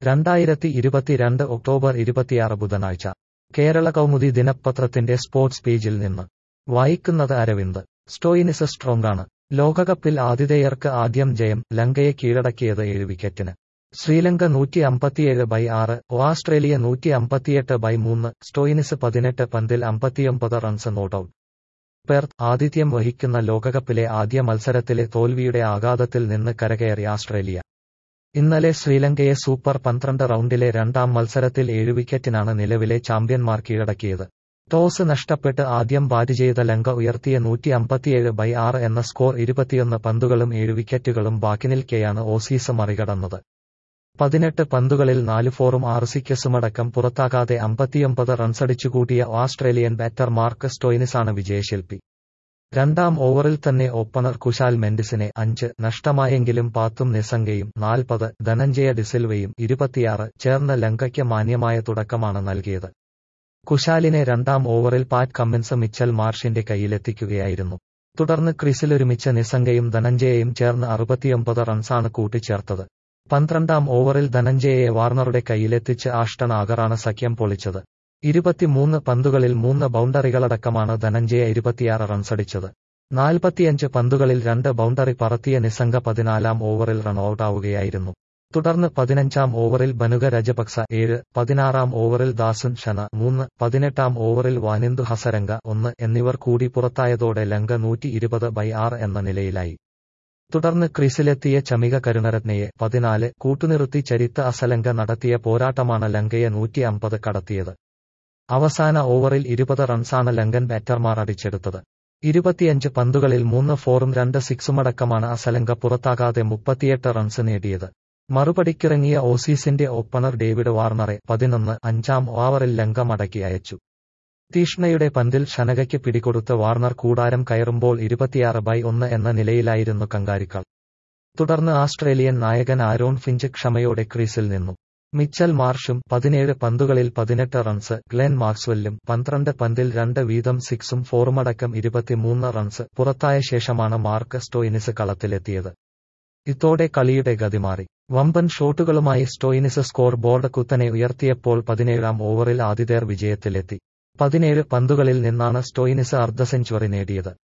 രണ്ടായിരത്തി ഇരുപത്തിരണ്ട് ഒക്ടോബർ ഇരുപത്തിയാറ് ബുധനാഴ്ച കേരള കൗമുദി ദിനപത്രത്തിന്റെ സ്പോർട്സ് പേജിൽ നിന്ന് വായിക്കുന്നത് അരവിന്ദ് സ്റ്റോയിനിസ് സ്ട്രോങ്ങാണ് ലോകകപ്പിൽ ആതിഥേയർക്ക് ആദ്യം ജയം ലങ്കയെ കീഴടക്കിയത് ഏഴ് വിക്കറ്റിന് ശ്രീലങ്ക നൂറ്റി അമ്പത്തിയേഴ് ബൈ ആറ് ഓസ്ട്രേലിയ നൂറ്റി അമ്പത്തിയെട്ട് ബൈ മൂന്ന് സ്റ്റോയിനിസ് പതിനെട്ട് പന്തിൽ അമ്പത്തിയൊമ്പത് റൺസ് നോട്ടൌട്ട് പെർത്ത് ആതിഥ്യം വഹിക്കുന്ന ലോകകപ്പിലെ ആദ്യ മത്സരത്തിലെ തോൽവിയുടെ ആഘാതത്തിൽ നിന്ന് കരകയറി ആസ്ട്രേലിയ ഇന്നലെ ശ്രീലങ്കയെ സൂപ്പർ പന്ത്രണ്ട് റൗണ്ടിലെ രണ്ടാം മത്സരത്തിൽ ഏഴ് വിക്കറ്റിനാണ് നിലവിലെ ചാമ്പ്യന്മാർ കീഴടക്കിയത് ടോസ് നഷ്ടപ്പെട്ട് ആദ്യം ബാറ്റ് ചെയ്ത ലങ്ക ഉയർത്തിയ നൂറ്റി അമ്പത്തിയേഴ് ബൈ ആറ് എന്ന സ്കോർ ഇരുപത്തിയൊന്ന് പന്തുകളും ഏഴ് വിക്കറ്റുകളും ബാക്കി നിൽക്കെയാണ് ഓസീസ് മറികടന്നത് പതിനെട്ട് പന്തുകളിൽ നാല് ഫോറും ആറ് സിക്കസുമടക്കം പുറത്താകാതെ അമ്പത്തിയൊമ്പത് റൺസടിച്ചുകൂട്ടിയ ഓസ്ട്രേലിയൻ ബാറ്റർ മാർക്ക് സ്റ്റോയിനിസാണ് വിജയശില്പി രണ്ടാം ഓവറിൽ തന്നെ ഓപ്പണർ കുശാൽ മെൻഡിസിനെ അഞ്ച് നഷ്ടമായെങ്കിലും പാത്തും നിസംഗയും നാൽപ്പത് ധനഞ്ജയ ഡിസിൽവയും ഇരുപത്തിയാറ് ചേർന്ന് ലങ്കയ്ക്ക് മാന്യമായ തുടക്കമാണ് നൽകിയത് കുശാലിനെ രണ്ടാം ഓവറിൽ പാറ്റ് കമ്മിൻസ് മിച്ചൽ മാർഷിന്റെ കയ്യിലെത്തിക്കുകയായിരുന്നു തുടർന്ന് ക്രീസിലൊരുമിച്ച നിസംഗയും ധനഞ്ജയയും ചേർന്ന് അറുപത്തിയൊമ്പത് റൺസാണ് കൂട്ടിച്ചേർത്തത് പന്ത്രണ്ടാം ഓവറിൽ ധനഞ്ജയയെ വാർണറുടെ കയ്യിലെത്തിച്ച് ആഷ്ടൺ ആഗറാണ് സഖ്യം പൊളിച്ചത് ഇരുപത്തിമൂന്ന് പന്തുകളിൽ മൂന്ന് ബൗണ്ടറികളടക്കമാണ് ധനഞ്ജയ ഇരുപത്തിയാറ് റൺസടിച്ചത് നാൽപ്പത്തിയഞ്ച് പന്തുകളിൽ രണ്ട് ബൗണ്ടറി പറത്തിയ നിസംഗ പതിനാലാം ഓവറിൽ റൺ ഔട്ടാവുകയായിരുന്നു തുടർന്ന് പതിനഞ്ചാം ഓവറിൽ ബനുക രജപക്സ ഏഴ് പതിനാറാം ഓവറിൽ ദാസുൻ ഷന മൂന്ന് പതിനെട്ടാം ഓവറിൽ വാനിന്ദു ഹസരംഗ ഒന്ന് എന്നിവർ കൂടി പുറത്തായതോടെ ലങ്ക നൂറ്റി ഇരുപത് ബൈ ആറ് എന്ന നിലയിലായി തുടർന്ന് ക്രീസിലെത്തിയ ചമിക കരുണരത്നയെ പതിനാല് കൂട്ടുനിർത്തി ചരിത്ത അസലങ്ക നടത്തിയ പോരാട്ടമാണ് ലങ്കയെ നൂറ്റി അമ്പത് കടത്തിയത് അവസാന ഓവറിൽ ഇരുപത് റൺസാണ് ലങ്കൻ ബാറ്റർമാർ അടിച്ചെടുത്തത് ഇരുപത്തിയഞ്ച് പന്തുകളിൽ മൂന്ന് ഫോറും രണ്ട് സിക്സുമടക്കമാണ് അസലങ്ക പുറത്താകാതെ മുപ്പത്തിയെട്ട് റൺസ് നേടിയത് മറുപടിക്കിറങ്ങിയ ഓസീസിന്റെ ഓപ്പണർ ഡേവിഡ് വാർണറെ പതിനൊന്ന് അഞ്ചാം ഓവറിൽ ലങ്ക മടക്കി അയച്ചു തീഷ്ണയുടെ പന്തിൽ ഷനകയ്ക്ക് പിടികൊടുത്ത് വാർണർ കൂടാരം കയറുമ്പോൾ ഇരുപത്തിയാറ് ബൈ ഒന്ന് എന്ന നിലയിലായിരുന്നു കങ്കാരിക്കൾ തുടർന്ന് ആസ്ട്രേലിയൻ നായകൻ ആരോൺ ഫിഞ്ച് ക്ഷമയോടെ ക്രീസിൽ നിന്നു മിച്ചൽ മാർഷും പതിനേഴ് പന്തുകളിൽ പതിനെട്ട് റൺസ് ഗ്ലെൻ മാക്സ്വെല്ലും പന്ത്രണ്ട് പന്തിൽ രണ്ട് വീതം സിക്സും ഫോറുമടക്കം ഇരുപത്തിമൂന്ന് റൺസ് പുറത്തായ ശേഷമാണ് മാർക്ക് സ്റ്റോയിനിസ് കളത്തിലെത്തിയത് ഇതോടെ കളിയുടെ ഗതി മാറി വമ്പൻ ഷോട്ടുകളുമായി സ്റ്റോയിനിസ് സ്കോർ ബോർഡ് കുത്തനെ ഉയർത്തിയപ്പോൾ പതിനേഴാം ഓവറിൽ ആതിഥേയർ വിജയത്തിലെത്തി പതിനേഴ് പന്തുകളിൽ നിന്നാണ് സ്റ്റോയിനിസ് അർദ്ധ സെഞ്ചുറി നേടിയത്